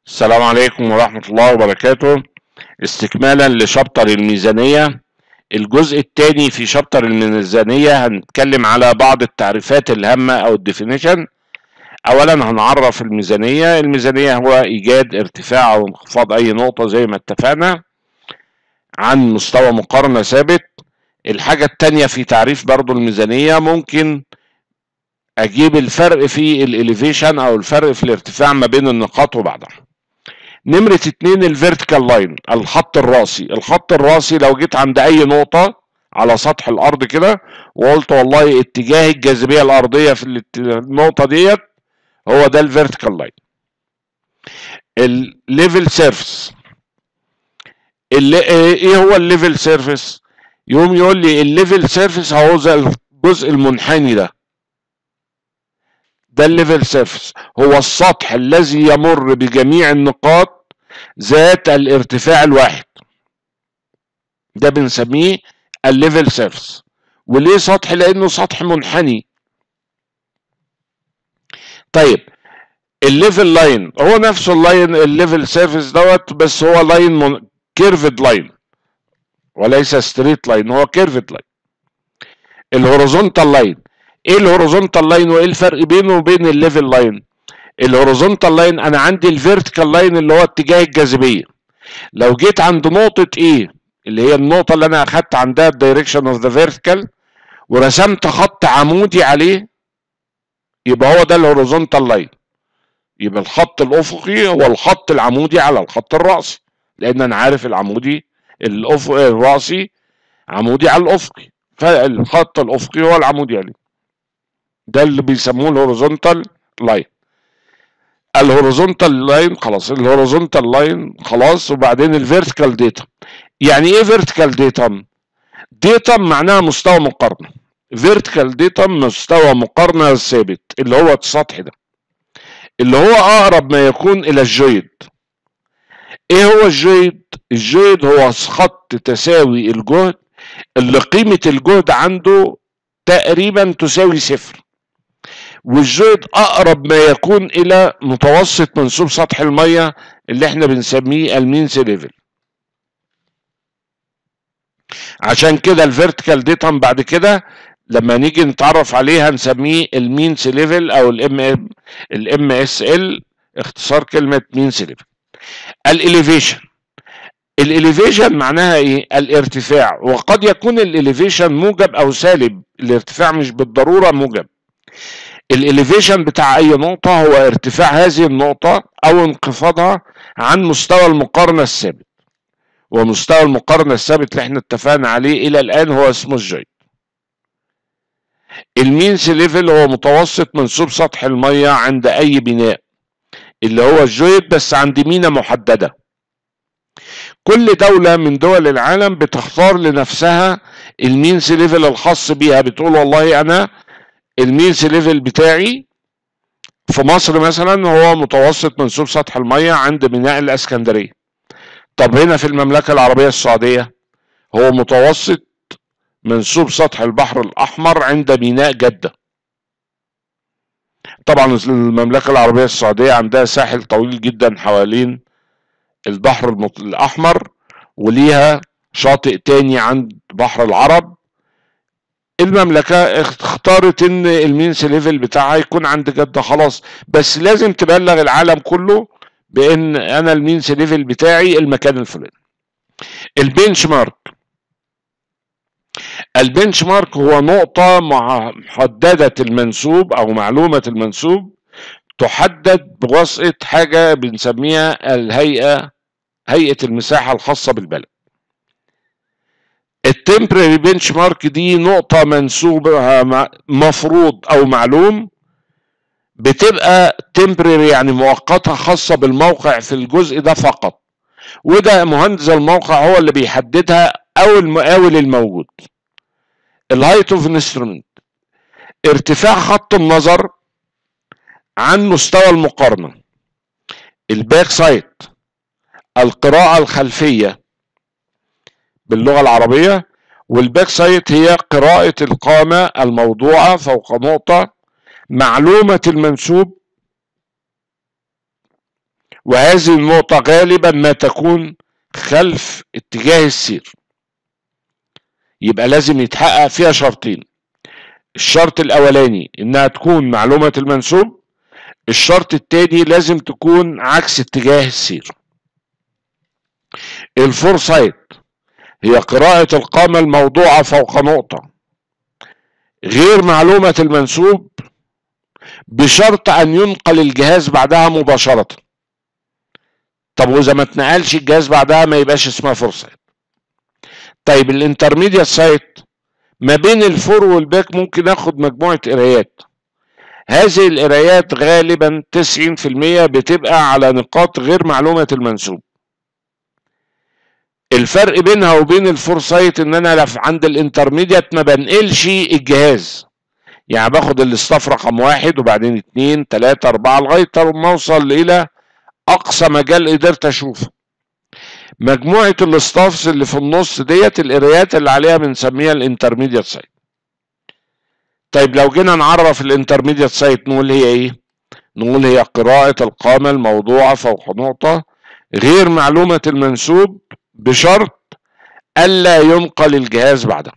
السلام عليكم ورحمة الله وبركاته استكمالا لشابتر الميزانية الجزء الثاني في شابتر الميزانية هنتكلم على بعض التعريفات الهامة أو الديفينيشن أولا هنعرف الميزانية الميزانية هو إيجاد ارتفاع أو انخفاض أي نقطة زي ما اتفقنا عن مستوى مقارنة ثابت الحاجة التانية في تعريف برضو الميزانية ممكن أجيب الفرق في الإليفيشن أو الفرق في الارتفاع ما بين النقاط وبعضها نمرة اتنين الفيرتيكال لاين الخط الرأسي الخط الرأسي لو جيت عند أي نقطة على سطح الأرض كده وقلت والله اتجاه الجاذبية الأرضية في النقطة ديت هو ده الفيرتيكال لاين الليفل سيرفيس ايه هو الليفل سيرفيس يقوم يقول لي الليفل سيرفيس هو زي الجزء المنحني ده ده الليفل سيرفيس هو السطح الذي يمر بجميع النقاط ذات الارتفاع الواحد ده بنسميه الليفل سيرفيس وليه سطح لانه سطح منحني طيب الليفل لاين هو نفسه اللاين الليفل سيرفيس دوت بس هو لاين من... كيرفد لاين وليس ستريت لاين هو كيرفد لاين الهوريزونتال لاين ايه الهوريزونتال لاين وايه الفرق بينه وبين الليفل لاين الهوريزونتال لاين انا عندي الفيرتيكال لاين اللي هو اتجاه الجاذبيه لو جيت عند نقطه ايه اللي هي النقطه اللي انا اخدت عندها الدايركشن اوف ذا فيرتيكال ورسمت خط عمودي عليه يبقى هو ده الهوريزونتال لاين يبقى الخط الافقي هو الخط العمودي على الخط الراسي لان انا عارف العمودي الافق الراسي عمودي على الافقي فالخط الافقي هو العمودي عليه ده اللي بيسموه الهوريزونتال لاين الهوريزونتال لاين خلاص الهوريزونتال لاين خلاص وبعدين الفيرتيكال داتا يعني ايه فيرتيكال داتا داتا معناها مستوى مقارنه فيرتيكال داتا مستوى مقارنه ثابت اللي هو السطح ده اللي هو اقرب ما يكون الى الجويد ايه هو الجويد الجويد هو خط تساوي الجهد اللي قيمه الجهد عنده تقريبا تساوي صفر والجهد اقرب ما يكون الى متوسط منسوب سطح الميه اللي احنا بنسميه المينس ليفل عشان كده الفيرتيكال ديتم بعد كده لما نيجي نتعرف عليه هنسميه المينس ليفل او الام الام اس ال اختصار كلمه مينس ليفل الاليفيشن الاليفيشن معناها ايه الارتفاع وقد يكون الاليفيشن موجب او سالب الارتفاع مش بالضروره موجب الاليفيشن بتاع اي نقطه هو ارتفاع هذه النقطه او انخفاضها عن مستوى المقارنه الثابت ومستوى المقارنه الثابت اللي احنا اتفقنا عليه الى الان هو اسمه الجيد المينس ليفل هو متوسط منسوب سطح الميه عند اي بناء اللي هو الجيد بس عند مينا محدده كل دولة من دول العالم بتختار لنفسها المينس ليفل الخاص بيها بتقول والله أنا المينس ليفل بتاعي في مصر مثلا هو متوسط منسوب سطح المية عند ميناء الاسكندرية طب هنا في المملكة العربية السعودية هو متوسط منسوب سطح البحر الأحمر عند ميناء جدة طبعا المملكة العربية السعودية عندها ساحل طويل جدا حوالين البحر الأحمر وليها شاطئ تاني عند بحر العرب المملكة اختارت ان المينس ليفل بتاعها يكون عند جدة خلاص بس لازم تبلغ العالم كله بان انا المينس ليفل بتاعي المكان الفلاني البنش مارك البنش مارك هو نقطة محددة المنسوب او معلومة المنسوب تحدد بواسطة حاجة بنسميها الهيئة هيئة المساحة الخاصة بالبلد التمبرري بنش مارك دي نقطة منسوبها مفروض أو معلوم بتبقى تمبرري يعني مؤقتة خاصة بالموقع في الجزء ده فقط وده مهندس الموقع هو اللي بيحددها أو المقاول الموجود الهايت اوف انسترومنت ارتفاع خط النظر عن مستوى المقارنة الباك سايت القراءة الخلفية باللغة العربية والباك سايت هي قراءة القامة الموضوعة فوق نقطة معلومة المنسوب وهذه النقطة غالبا ما تكون خلف اتجاه السير يبقى لازم يتحقق فيها شرطين الشرط الاولاني انها تكون معلومة المنسوب الشرط التاني لازم تكون عكس اتجاه السير الفورسايت هي قراءة القامة الموضوعة فوق نقطة غير معلومة المنسوب بشرط أن ينقل الجهاز بعدها مباشرة طب وإذا ما اتنقلش الجهاز بعدها ما يبقاش اسمها فورسايت طيب الانترميديت سايت ما بين الفور والباك ممكن اخد مجموعة قرايات هذه القرايات غالبا 90% بتبقى على نقاط غير معلومة المنسوب الفرق بينها وبين الفور سايت ان انا عند الانترميديت ما بنقلش الجهاز يعني باخد الاستاف رقم واحد وبعدين اتنين تلاتة اربعة لغاية ما اوصل الى اقصى مجال قدرت اشوفه مجموعة الاستافز اللي في النص ديت القرايات اللي عليها بنسميها الانترميديت سايت طيب لو جينا نعرف الانترميديت سايت نقول هي ايه نقول هي قراءة القامة الموضوعة فوق نقطة غير معلومة المنسوب بشرط ألا ينقل الجهاز بعدها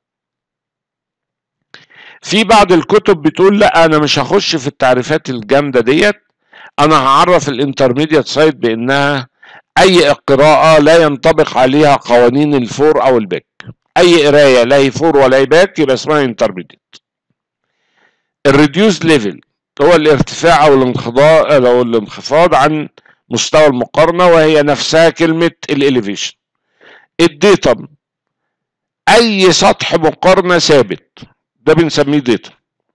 في بعض الكتب بتقول لا انا مش هخش في التعريفات الجامدة ديت انا هعرف الانترميديت سايت بانها اي قراءة لا ينطبق عليها قوانين الفور او الباك اي قراية لا هي فور ولا هي باك يبقى اسمها انترميديت الريديوس ليفل هو الارتفاع او الانخفاض او الانخفاض عن مستوى المقارنة وهي نفسها كلمة الاليفيشن الديتم اي سطح مقارنة ثابت ده بنسميه ديتم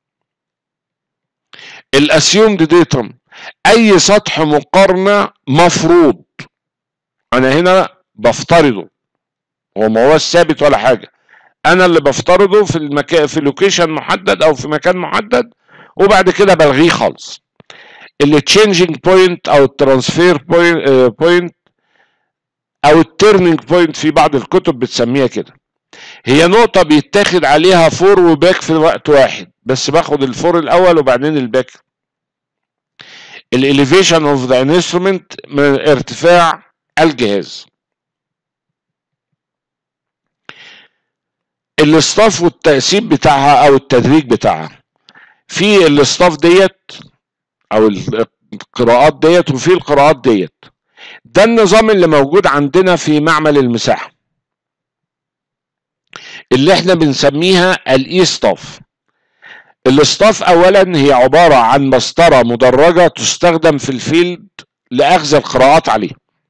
الاسيومد ديتم اي سطح مقارنة مفروض انا هنا بفترضه هو ما هو ثابت ولا حاجه انا اللي بفترضه في المكان في لوكيشن محدد او في مكان محدد وبعد كده بلغيه خالص اللي تشينجينج بوينت او الترانسفير بوينت او التيرنينج بوينت في بعض الكتب بتسميها كده هي نقطه بيتاخد عليها فور وباك في وقت واحد بس باخد الفور الاول وبعدين الباك الاليفيشن اوف ذا انسترومنت من ارتفاع الجهاز الاصطاف والتقسيم بتاعها او التدريج بتاعها في الاصطاف ديت او القراءات ديت وفي القراءات ديت ده النظام اللي موجود عندنا في معمل المساحة اللي احنا بنسميها الاي ستاف الاصطاف اولا هي عبارة عن مسطرة مدرجة تستخدم في الفيلد لاخذ القراءات عليه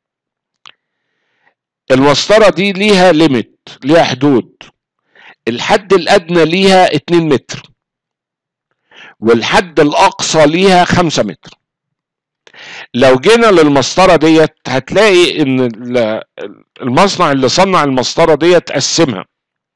المسطرة دي ليها ليميت ليها حدود الحد الأدنى ليها 2 متر والحد الأقصى ليها 5 متر لو جينا للمسطرة ديت هتلاقي ان المصنع اللي صنع المسطرة ديت قسمها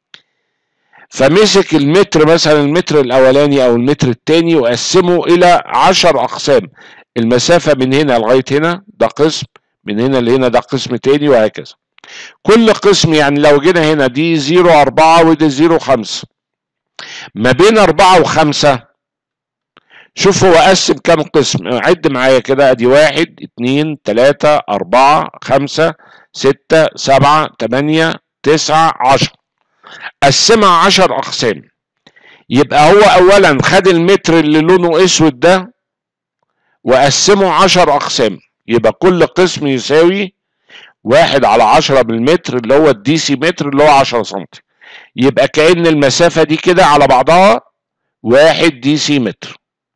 فمسك المتر مثلا المتر الاولاني او المتر الثاني وقسمه الى عشر اقسام المسافة من هنا لغاية هنا ده قسم من هنا لهنا ده قسم تاني وهكذا كل قسم يعني لو جينا هنا دي زيرو أربعة ودي زيرو خمسة ما بين أربعة وخمسة شوف هو قسم كام قسم عد معايا كده ادي واحد اتنين تلاتة أربعة خمسة ستة سبعة تمانية تسعة عشر قسمها عشر أقسام يبقى هو أولا خد المتر اللي لونه أسود ده وقسمه عشر أقسام يبقى كل قسم يساوي واحد على عشرة بالمتر اللي هو الدي سي متر اللي هو عشرة سنتي يبقى كأن المسافة دي كده على بعضها واحد دي سي متر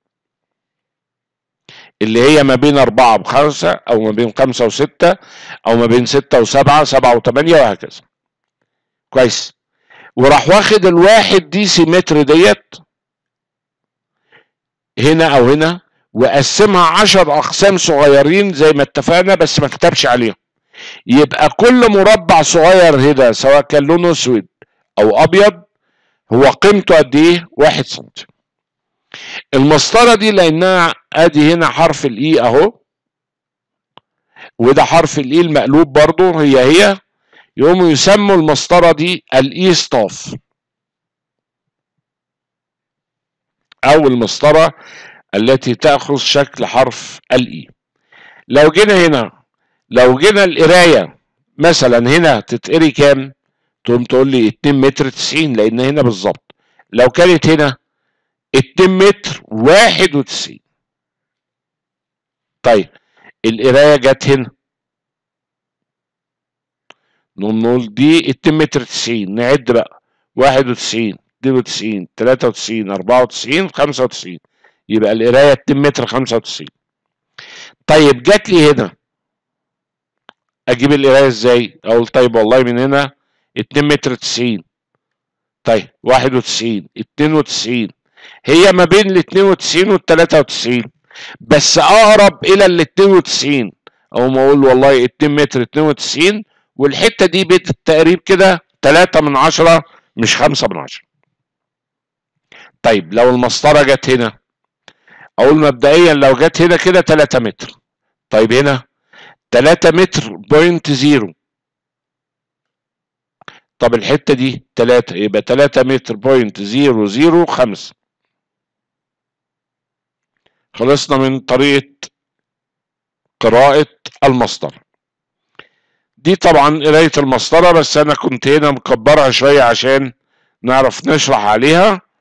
اللي هي ما بين أربعة وخمسة أو ما بين خمسة وستة أو ما بين ستة وسبعة سبعة وثمانية وهكذا كويس وراح واخد الواحد دي سي متر ديت هنا أو هنا وقسمها عشر أقسام صغيرين زي ما اتفقنا بس ما كتبش عليهم يبقى كل مربع صغير هنا سواء كان لونه اسود او ابيض هو قيمته قد ايه؟ واحد سنتي المسطرة دي لانها ادي هنا حرف الاي اهو وده حرف الاي المقلوب برضو هي هي يقوموا يسموا المسطرة دي الاي ستاف او المسطرة التي تأخذ شكل حرف الاي لو جينا هنا لو جينا القرايه مثلا هنا تتقري كام تقوم تقول لي 2 متر 90 لان هنا بالظبط لو كانت هنا 2 متر 91 طيب القرايه جت هنا نقوم نقول دي 2 متر 90 نعد بقى 91 92 93 94 95 يبقى القرايه 2 متر 95 طيب جات لي هنا اجيب القرايه ازاي اقول طيب والله من هنا 2 متر 90 طيب 91 92 هي ما بين ال 92 وال 93 بس اقرب الى ال 92 او ما اقول والله 2 متر 92 والحته دي بالتقريب كده 3 من 10 مش 5 من 10 طيب لو المسطره جت هنا اقول مبدئيا لو جت هنا كده 3 متر طيب هنا 3 متر بوينت زيرو طب الحته دي 3 يبقى 3 متر بوينت زيرو زيرو 5 خلصنا من طريقه قراءه المسطره دي طبعا قرايه المسطره بس انا كنت هنا مكبرها شويه عشان نعرف نشرح عليها